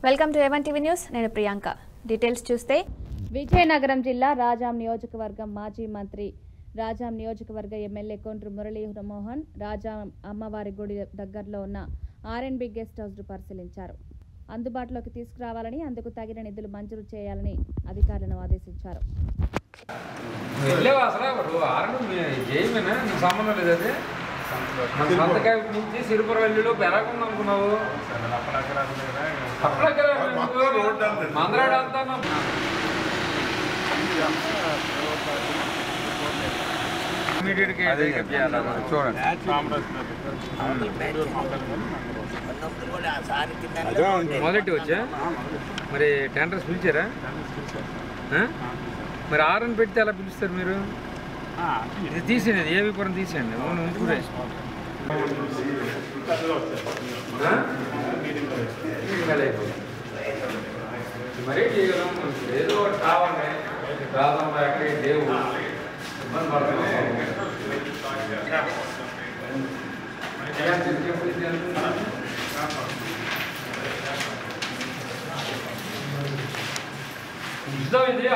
Welcome to ఎవన్ TV news నేను Priyanka details చూస్తే విజయనగరం జిల్లా రాజాం నియోజకవర్గం మాజీ మంత్రి రాజాం నియోజకవర్గ ఎమ్మెల్యే కొండ్రు మురళీ మోహన్ రాజాం అమ్మవారి గుడి దగ్గరలో ఉన్న ఆర్ఎన్బి గెస్ట్ హౌస్ పరిశీలించారు అందుబాటులోకి తీసుకురావాలని అందుకు తగిన నిధులు మంజూరు చేయాలని అధికారులను ఆదేశించారు నువ్వు వెళ్ళావు అసలు నువ్వు ఆరడు చేయమేనా నీకు సంబంధం లేదు అది మన సంతకాయ నుంచి సిరిపురం వెళ్ళిలో ఎలాగుంది అనుకున్నావు అప్పుడక్కడ మందరాడు అంతా చూడండి మొదటి వచ్చా మరి టెండర్స్ పిలిచారా ఆ? మరి ఆరని పెడితే ఎలా పిలుస్తారు మీరు ఇది తీసేయండి ఏ విపురం తీసేయండి అవును ఉంచుకునే మరీ చేయగలం ఏదో ఒకటి కావాలి రాదమ్మా ఎక్కడికి దేవుడు ఇబ్బంది పడుతున్నాం ఇది